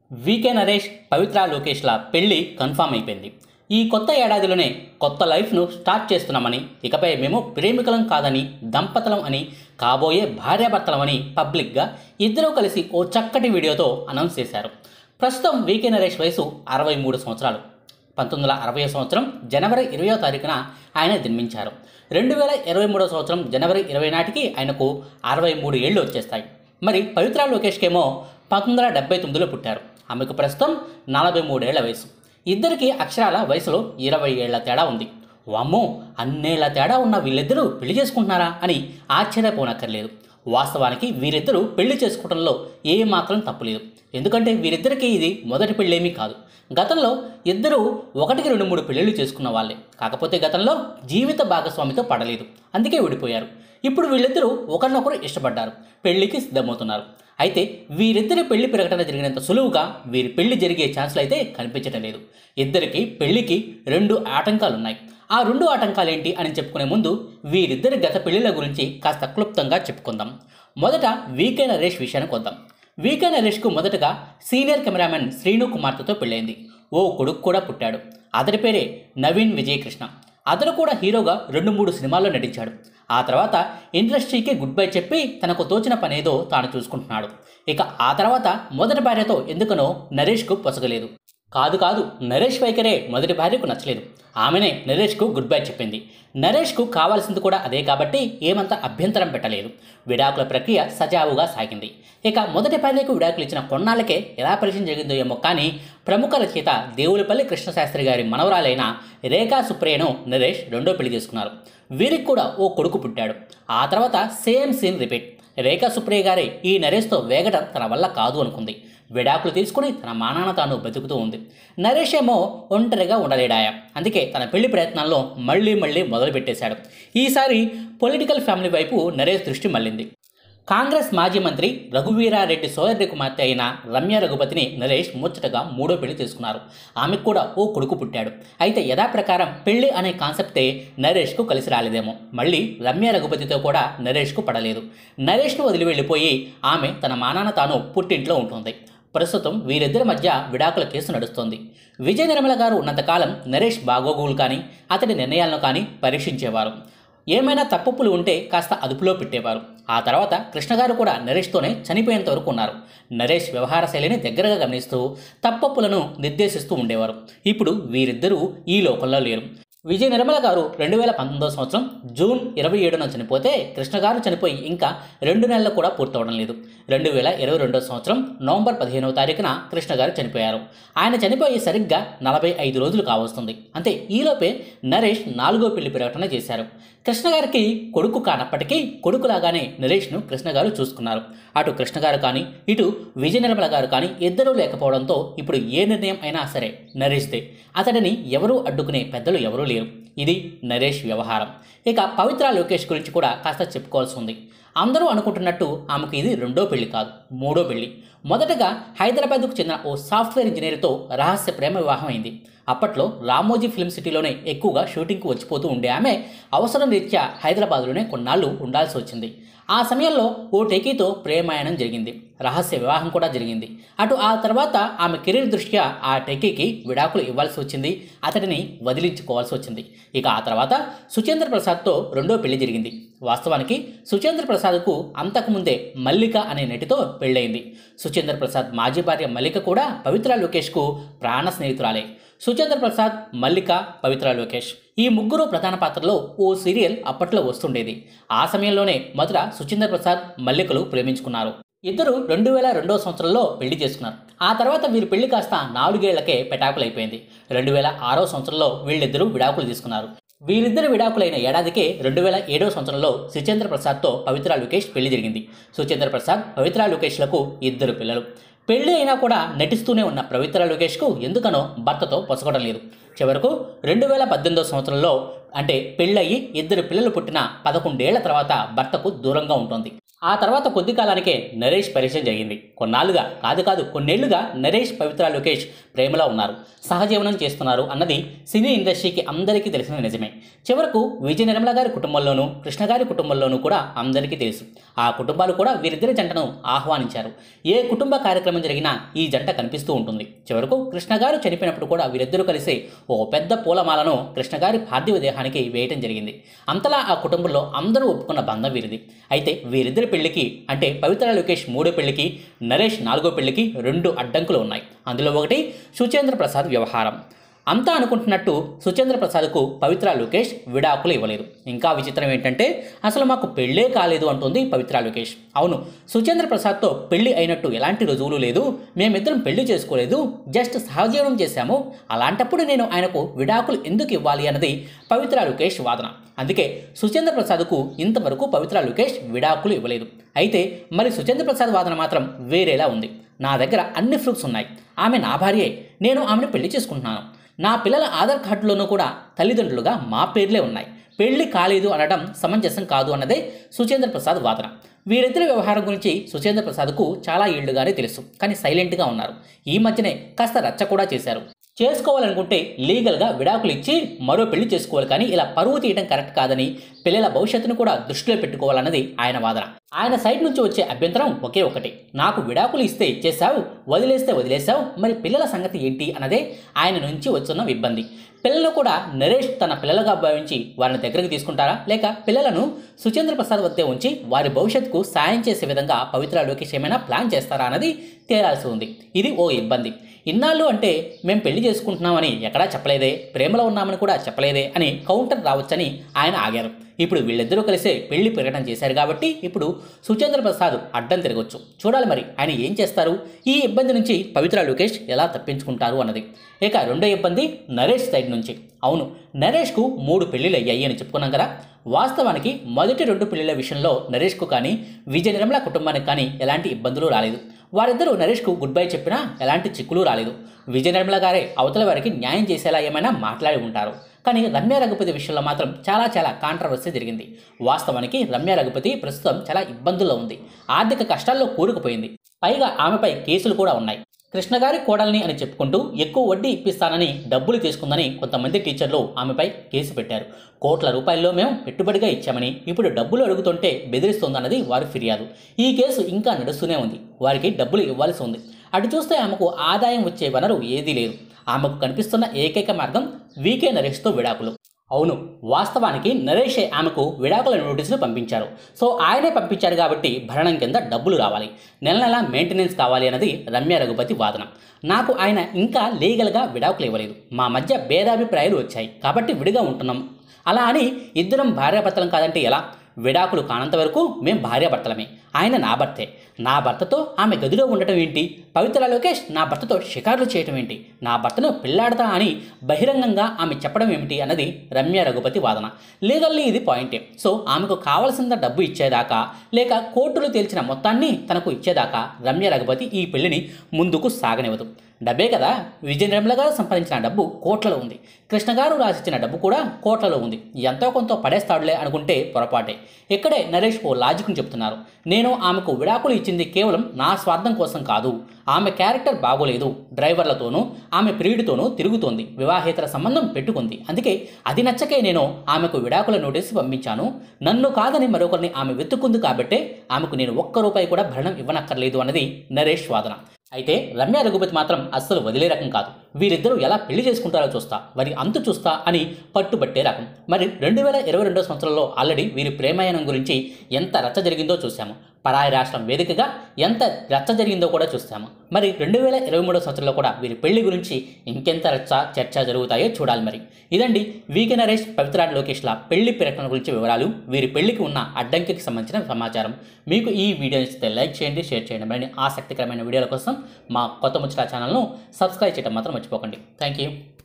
వీకే నరేష్ పవిత్ర లోకేష్ల పెళ్లి కన్ఫామ్ అయిపోయింది ఈ కొత్త ఏడాదిలోనే కొత్త లైఫ్ను స్టార్ట్ చేస్తున్నామని ఇకపై మేము ప్రేమికులం కాదని దంపతులం అని కాబోయే భార్యాభర్తలమని పబ్లిక్గా ఇద్దరూ కలిసి ఓ చక్కటి వీడియోతో అనౌన్స్ చేశారు ప్రస్తుతం వీకే నరేష్ వయసు అరవై మూడు సంవత్సరాలు పంతొమ్మిది వందల అరవై సంవత్సరం జనవరి ఇరవయో తారీఖున ఆయన జన్మించారు రెండు వేల ఇరవై మూడో సంవత్సరం జనవరి ఇరవై నాటికి ఆయనకు అరవై మూడు ఏళ్ళు వచ్చేస్తాయి మరి పవిత్ర లోకేష్కేమో పంతొమ్మిది వందల డెబ్బై తొమ్మిదిలో పుట్టారు ఆమెకు ప్రస్తుతం నలభై మూడేళ్ల వయసు ఇద్దరికి అక్షరాల వయసులో ఇరవై ఏళ్ల తేడా ఉంది వామ్మో అన్నేళ్ల తేడా ఉన్న వీళ్ళిద్దరూ పెళ్లి చేసుకుంటున్నారా అని ఆశ్చర్యపోనక్కర్లేదు వాస్తవానికి వీరిద్దరూ పెళ్లి చేసుకోవడంలో ఏ మాత్రం తప్పులేదు ఎందుకంటే వీరిద్దరికీ ఇది మొదటి పెళ్ళేమీ కాదు గతంలో ఇద్దరూ ఒకటికి రెండు మూడు పెళ్ళిళ్ళు చేసుకున్న వాళ్ళే కాకపోతే గతంలో జీవిత భాగస్వామితో పడలేదు అందుకే విడిపోయారు ఇప్పుడు వీళ్ళిద్దరూ ఒకరినొకరు ఇష్టపడ్డారు పెళ్లికి సిద్ధమవుతున్నారు అయితే వీరిద్దరి పెళ్లి ప్రకటన జరిగినంత సులువుగా వీరి పెళ్లి జరిగే ఛాన్సులు అయితే కనిపించడం లేదు ఇద్దరికి పెళ్లికి రెండు ఆటంకాలు ఉన్నాయి ఆ రెండు ఆటంకాలు ఏంటి అని చెప్పుకునే ముందు వీరిద్దరి గత పెళ్లిళ్ళ గురించి కాస్త క్లుప్తంగా చెప్పుకుందాం మొదట వీకే నరేష్ విషయానికి వద్దాం వీకే నరేష్కు మొదటగా సీనియర్ కెమెరామెన్ శ్రీను కుమార్తెతో పెళ్ళైంది ఓ కొడుకు కూడా పుట్టాడు అతడి పేరే నవీన్ విజయకృష్ణ అతడు కూడా హీరోగా రెండు మూడు సినిమాల్లో నటించాడు ఆ తర్వాత ఇండస్ట్రీకి గుడ్ బై చెప్పి తనకు తోచిన పనేదో తాను చూసుకుంటున్నాడు ఇక ఆ తర్వాత మొదటి భార్యతో ఎందుకనో నరేష్కు పొసగలేదు కాదు కాదు నరేష్ వైఖరే మొదటి భార్యకు నచ్చలేదు ఆమెనే నరేష్కు గుడ్ బై చెప్పింది నరేష్కు కావాల్సింది కూడా అదే కాబట్టి ఏమంత అభ్యంతరం పెట్టలేదు విడాకుల ప్రక్రియ సజావుగా సాగింది ఇక మొదటి భార్యకు విడాకులు ఇచ్చిన కొన్నాళ్ళకే ఎలా పరిచయం జరిగిందో ఏమో కానీ ప్రముఖ రచయిత దేవులపల్లి కృష్ణశాస్త్రి గారి మనవరాలైన రేఖా సుప్రియను నరేష్ రెండో పెళ్లి చేసుకున్నారు వీరికి కూడా ఓ కొడుకు పుట్టాడు ఆ తర్వాత same scene repeat Rekha Supriya గారే ఈ నరేష్తో వేగడం తన వల్ల కాదు అనుకుంది విడాకులు తీసుకుని తన మానాన తాను బతుకుతూ ఉంది నరేష్ ఏమో ఒంటరిగా ఉండలేడాయ అందుకే తన పెళ్లి ప్రయత్నాల్లో మళ్ళీ మళ్ళీ మొదలుపెట్టేశాడు ఈసారి పొలిటికల్ ఫ్యామిలీ వైపు నరేష్ దృష్టి మళ్ళింది కాంగ్రెస్ మాజీ మంత్రి రఘువీరారెడ్డి సోదరి కుమార్తె అయిన రమ్య రఘుపతిని నరేష్ ముచ్చటగా మూడో పెళ్లి చేసుకున్నారు ఆమెకు కూడా ఓ కొడుకు పుట్టాడు అయితే యథాప్రకారం పెళ్లి అనే కాన్సెప్టే నరేష్కు కలిసి రాలేదేమో మళ్ళీ రమ్య రఘుపతితో కూడా నరేష్కు పడలేదు నరేష్ను వదిలి వెళ్ళిపోయి ఆమె తన మానాన తాను పుట్టింట్లో ఉంటుంది ప్రస్తుతం వీరిద్దరి మధ్య విడాకుల కేసు నడుస్తోంది విజయ నిర్మల గారు ఉన్నంతకాలం నరేష్ బాగోగులు కానీ అతడి నిర్ణయాలను కానీ పరీక్షించేవారు ఏమైనా తప్పులు ఉంటే కాస్త అదుపులో పెట్టేవారు ఆ తర్వాత కృష్ణగారు కూడా నరేష్తోనే చనిపోయేంత వరకు ఉన్నారు నరేష్ వ్యవహార శైలిని దగ్గరగా గమనిస్తూ తప్పప్పులను నిర్దేశిస్తూ ఉండేవారు ఇప్పుడు వీరిద్దరూ ఈ లోకంలో లేరు విజయ నిర్మల గారు రెండు వేల పంతొమ్మిదో సంవత్సరం జూన్ ఇరవై ఏడున చనిపోతే కృష్ణ గారు చనిపోయి ఇంకా రెండు నెలలు కూడా పూర్తవడం లేదు రెండు వేల ఇరవై రెండో సంవత్సరం నవంబర్ పదిహేనవ తారీఖున కృష్ణ గారు చనిపోయారు ఆయన చనిపోయి సరిగ్గా నలభై ఐదు రోజులు కావస్తుంది అంతే ఈలోపే నరేష్ నాలుగో పెళ్లి ప్రకటన చేశారు కృష్ణ గారికి కొడుకు కానప్పటికీ కొడుకులాగానే నరేష్ను కృష్ణ గారు చూసుకున్నారు అటు కృష్ణ గారు కానీ ఇటు విజయ నిర్మల గారు కానీ ఇద్దరూ లేకపోవడంతో ఇప్పుడు ఏ నిర్ణయం అయినా సరే నరేష్దే అతడిని ఎవరూ అడ్డుకునే పెద్దలు ఎవరూ లేరు ఇది నరేష్ వ్యవహారం ఇక పవిత్ర లోకేష్ గురించి కూడా కాస్త చెప్పుకోవాల్సి ఉంది అందరూ అనుకుంటున్నట్టు ఆమెకు ఇది రెండో పెళ్లి కాదు మూడో పెళ్లి మొదటగా హైదరాబాద్కు చెందిన ఓ సాఫ్ట్వేర్ ఇంజనీర్తో రహస్య ప్రేమ వివాహం అయింది అప్పట్లో రామోజీ ఫిల్మ్ సిటీలోనే ఎక్కువగా షూటింగ్కు వచ్చిపోతూ ఉండే ఆమె అవసరం రీత్యా హైదరాబాద్లోనే కొన్నాళ్ళు ఉండాల్సి వచ్చింది ఆ సమయంలో ఓ టెకీతో ప్రేమాయణం జరిగింది రహస్య వివాహం కూడా జరిగింది అటు ఆ తర్వాత ఆమె కెరీర్ దృష్ట్యా ఆ టెకీకి విడాకులు ఇవ్వాల్సి వచ్చింది అతడిని వదిలించుకోవాల్సి వచ్చింది ఇక ఆ తర్వాత సుచేంద్ర ప్రసాద్తో రెండో పెళ్లి జరిగింది వాస్తవానికి సుచేంద్ర ప్రసాద్కు అంతకుముందే మల్లిక అనే నటితో పెళ్ళయింది సుచేంద్ర ప్రసాద్ మాజీ భార్య మల్లిక కూడా పవిత్ర లోకేష్కు ప్రాణ స్నేహితురాలే సుచేంద్ర ప్రసాద్ మల్లిక పవిత్ర లోకేష్ ఈ ముగ్గురు ప్రధాన పాత్రలో ఓ సీరియల్ అప్పట్లో వస్తుండేది ఆ సమయంలోనే మొదట సుచేంద్ర ప్రసాద్ మల్లికలు ప్రేమించుకున్నారు ఇద్దరు రెండు వేల రెండో సంవత్సరంలో పెళ్లి చేసుకున్నారు ఆ తర్వాత వీరి పెళ్లి కాస్త నాలుగేళ్లకే పెటాకులైపోయింది రెండు వేల ఆరో సంవత్సరంలో వీళ్ళిద్దరూ విడాకులు తీసుకున్నారు వీరిద్దరు విడాకులైన ఏడాదికే రెండు వేల ఏడో సంవత్సరంలో సుచేంద్ర ప్రసాద్తో పవిత్ర లోకేష్ పెళ్లి జరిగింది సుచేంద్ర ప్రసాద్ పవిత్ర లోకేష్లకు ఇద్దరు పిల్లలు పెళ్లి అయినా కూడా నటిస్తూనే ఉన్న పవిత్ర లోకేష్కు ఎందుకనో భర్తతో పొసగడం లేదు చివరకు రెండు వేల పద్దెనిమిదో సంవత్సరంలో అంటే పెళ్ళయి ఇద్దరు పిల్లలు పుట్టిన పదకొండేళ్ల తర్వాత భర్తకు దూరంగా ఉంటుంది ఆ తర్వాత కొద్ది కాలానికే నరేష్ పరిచయం జరిగింది కొన్నాళ్ళుగా కాదు కాదు కొన్నేళ్లుగా నరేష్ పవిత్ర లోకేష్ ప్రేమలో ఉన్నారు సహజీవనం చేస్తున్నారు అన్నది సినీ ఇండస్ట్రీకి అందరికీ తెలిసిన నిజమే చివరకు విజయ నిర్మల గారి కుటుంబంలోనూ కృష్ణ గారి కుటుంబంలోనూ కూడా అందరికీ తెలుసు ఆ కుటుంబాలు కూడా వీరిద్దరి జంటను ఆహ్వానించారు ఏ కుటుంబ కార్యక్రమం జరిగినా ఈ జంట కనిపిస్తూ ఉంటుంది చివరకు కృష్ణ గారు చనిపోయినప్పుడు కూడా వీరిద్దరూ కలిసి ఓ పెద్ద పూలమాలను కృష్ణ గారి పార్థివ దేహానికి వేయటం జరిగింది అంతలా ఆ కుటుంబంలో అందరూ ఒప్పుకున్న బంధం వీరిది అయితే వీరిద్దరి పెళ్లికి అంటే పవిత్ర లోకేష్ మూడో పెళ్లికి నరేష్ నాలుగో పెళ్లికి రెండు అడ్డంకులు ఉన్నాయి అందులో ఒకటి సుచేంద్ర ప్రసాద్ వ్యవహారం అంతా అనుకుంటున్నట్టు సుచేంద్ర ప్రసాద్కు పవిత్ర లోకేష్ విడాకులు ఇవ్వలేదు ఇంకా విచిత్రం ఏంటంటే అసలు మాకు పెళ్ళే కాలేదు అంటుంది పవిత్ర లోకేష్ అవును సుచేంద్ర ప్రసాద్తో పెళ్లి అయినట్టు ఎలాంటి రుజువులు లేదు మేమిద్దరం పెళ్లి చేసుకోలేదు జస్ట్ సహజీవనం చేశాము అలాంటప్పుడు నేను ఆయనకు విడాకులు ఎందుకు ఇవ్వాలి అన్నది పవిత్ర లోకేష్ వాదన అందుకే సుచేంద్ర ప్రసాద్కు ఇంతవరకు పవిత్ర లోకేష్ విడాకులు ఇవ్వలేదు అయితే మరి సుచేంద్ర ప్రసాద్ వాదన మాత్రం వేరేలా ఉంది నా దగ్గర అన్ని ప్రూఫ్స్ ఉన్నాయి ఆమె నా భార్యే నేను ఆమెను పెళ్లి చేసుకుంటున్నాను నా పిల్లల ఆధార్ కార్డులోనూ కూడా తల్లిదండ్రులుగా మా పేర్లే ఉన్నాయి పెళ్లి కాలేదు అనడం సమంజసం కాదు అన్నదే సుచేంద్ర ప్రసాద్ వాదన వీరిద్దరి వ్యవహారం గురించి సుచేంద్ర ప్రసాద్కు చాలా ఏళ్లుగానే తెలుసు కానీ సైలెంట్గా ఉన్నారు ఈ మధ్యనే కాస్త రచ్చ కూడా చేశారు చేసుకోవాలనుకుంటే లీగల్గా విడాకులు ఇచ్చి మరో పెళ్లి చేసుకోవాలి కానీ ఇలా పరువు తీయడం కరెక్ట్ కాదని పిల్లల భవిష్యత్తును కూడా దృష్టిలో పెట్టుకోవాలన్నది ఆయన వాదన ఆయన సైడ్ నుంచి వచ్చే అభ్యంతరం ఒకే ఒకటి నాకు విడాకులు ఇస్తే ఇచ్చేశావు వదిలేస్తే వదిలేశావు మరి పిల్లల సంగతి ఏంటి అన్నదే ఆయన నుంచి వస్తున్న ఇబ్బంది పిల్లలు కూడా నరేష్ తన పిల్లలుగా భావించి వారిని దగ్గరికి తీసుకుంటారా లేక పిల్లలను సుచేంద్ర ప్రసాద్ వద్దే ఉంచి వారి భవిష్యత్తుకు సాయం చేసే విధంగా పవిత్ర లోకేష్ ఏమైనా ప్లాన్ చేస్తారా అన్నది తేలాల్సి ఉంది ఇది ఓ ఇబ్బంది ఇన్నాళ్ళు అంటే మేము పెళ్లి చేసుకుంటున్నామని ఎక్కడా చెప్పలేదే ప్రేమలో ఉన్నామని కూడా చెప్పలేదే అని కౌంటర్ రావచ్చని ఆయన ఆగారు ఇప్పుడు వీళ్ళిద్దరూ కలిసే పెళ్లి ప్రకటన చేశారు కాబట్టి ఇప్పుడు సుచేంద్ర ప్రసాద్ అడ్డం తిరగొచ్చు చూడాలి మరి ఆయన ఏం చేస్తారు ఈ ఇబ్బంది నుంచి పవిత్ర లోకేష్ ఎలా తప్పించుకుంటారు అన్నది ఇక రెండో ఇబ్బంది నరేష్ సైడ్ నుంచి అవును నరేష్కు మూడు పెళ్లిళ్ళు అయ్యాయి అని చెప్పుకున్నాం కదా వాస్తవానికి మొదటి రెండు పెళ్లిళ్ళ విషయంలో నరేష్కు కానీ విజయ నిర్మల కుటుంబానికి కానీ ఎలాంటి ఇబ్బందులు రాలేదు వారిద్దరూ నరేష్కు గుడ్ బై చెప్పినా ఎలాంటి చిక్కులు రాలేదు విజయ నిర్మల గారే అవతల వారికి న్యాయం చేసేలా ఏమైనా మాట్లాడి ఉంటారు కానీ రమ్య రఘుపతి విషయంలో మాత్రం చాలా చాలా కాంట్రవర్సీ జరిగింది వాస్తవానికి రమ్య రఘుపతి ప్రస్తుతం చాలా ఇబ్బందుల్లో ఉంది ఆర్థిక కష్టాల్లో కూరుకుపోయింది పైగా ఆమెపై కేసులు కూడా ఉన్నాయి కృష్ణ గారి కోడల్ని అని చెప్పుకుంటూ ఎక్కువ వడ్డీ ఇప్పిస్తానని డబ్బులు తీసుకుందని కొంతమంది టీచర్లు ఆమెపై కేసు పెట్టారు కోట్ల రూపాయల్లో మేము పెట్టుబడిగా ఇచ్చామని ఇప్పుడు డబ్బులు అడుగుతుంటే బెదిరిస్తోందన్నది వారి ఫిర్యాదు ఈ కేసు ఇంకా నడుస్తూనే ఉంది వారికి డబ్బులు ఇవ్వాల్సి ఉంది అటు చూస్తే ఆమెకు ఆదాయం వచ్చే వనరు ఏదీ లేదు ఆమెకు కనిపిస్తున్న ఏకైక మార్గం వీకే నరేష్తో విడాకులు అవును వాస్తవానికి నరేషే ఆమెకు విడాకుల నోటీసులు పంపించారు సో ఆయనే పంపించారు కాబట్టి భరణం కింద డబ్బులు రావాలి నెల నెల మెయింటెనెన్స్ కావాలి అన్నది రమ్య రఘుపతి వాదన నాకు ఆయన ఇంకా లీగల్గా విడాకులు ఇవ్వలేదు మా మధ్య భేదాభిప్రాయాలు వచ్చాయి కాబట్టి విడిగా ఉంటున్నాం అలా అని ఇద్దరం భార్యాభర్తలం కాదంటే ఎలా విడాకులు కానంత వరకు మేం భార్యాభర్తలమే ఆయన నా భర్తే నా భర్తతో ఆమె గదిలో ఉండటం ఏంటి పవిత్ర లోకేష్ నా భర్తతో షికారులు చేయటం ఏంటి నా భర్తను పెళ్లాడతా అని బహిరంగంగా ఆమె చెప్పడం ఏమిటి అన్నది రమ్య రఘుపతి వాదన లీగల్లీ ఇది పాయింటే సో ఆమెకు కావలసిన డబ్బు ఇచ్చేదాకా లేక కోర్టులు తేల్చిన మొత్తాన్ని తనకు ఇచ్చేదాకా రమ్య రఘుపతి ఈ పెళ్లిని ముందుకు సాగనివ్వదు డబ్బే కదా విజయ నిర్మల గారు సంపాదించిన డబ్బు కోట్లలో ఉంది కృష్ణ గారు రాసిచ్చిన డబ్బు కూడా కోట్లలో ఉంది ఎంతో కొంత పడేస్తాడులే అనుకుంటే పొరపాటే ఇక్కడే నరేష్ ఓ లాజిక్ని చెప్తున్నారు నేను ఆమెకు విడాకులు ఇచ్చింది కేవలం నా స్వార్థం కోసం కాదు ఆమె క్యారెక్టర్ బాగోలేదు డ్రైవర్లతోనూ ఆమె ప్రియుడితోనూ తిరుగుతోంది వివాహేతర సంబంధం పెట్టుకుంది అందుకే అది నచ్చకే నేను ఆమెకు విడాకుల నోటీసు పంపించాను నన్ను కాదని మరొకరిని ఆమె వెతుక్కుంది కాబట్టే ఆమెకు నేను ఒక్క రూపాయి కూడా భరణం ఇవ్వనక్కర్లేదు అన్నది నరేష్ వాదన అయితే రమ్య రఘుపతి మాత్రం అస్సలు వదిలే రకం కాదు వీరిద్దరూ ఎలా పెళ్లి చేసుకుంటారో చూస్తా వారి అంతు చూస్తా అని పట్టుబట్టే రకం మరి రెండు వేల ఇరవై రెండో సంవత్సరంలో ఆల్రెడీ వీరి ప్రేమాయణం గురించి ఎంత రచ్చ జరిగిందో చూశాము పరాయి రాష్ట్రం వేదికగా ఎంత రచ్చ జరిగిందో కూడా చూస్తాము మరి రెండు వేల ఇరవై మూడో సంవత్సరంలో కూడా వీరి పెళ్లి గురించి ఇంకెంత రచ్చ చర్చ జరుగుతాయో చూడాలి మరి ఇదండి వీకే నరేష్ పవిత్ర లోకేష్ల పెళ్లి ప్రకటన గురించి వివరాలు వీరి పెళ్లికి ఉన్న అడ్డంకికి సంబంధించిన సమాచారం మీకు ఈ వీడియో నచ్చితే లైక్ చేయండి షేర్ చేయండి మరిన్ని ఆసక్తికరమైన వీడియోల కోసం మా కొత్త ముచ్చట ఛానల్ను సబ్స్క్రైబ్ చేయడం మాత్రం మర్చిపోకండి థ్యాంక్ యూ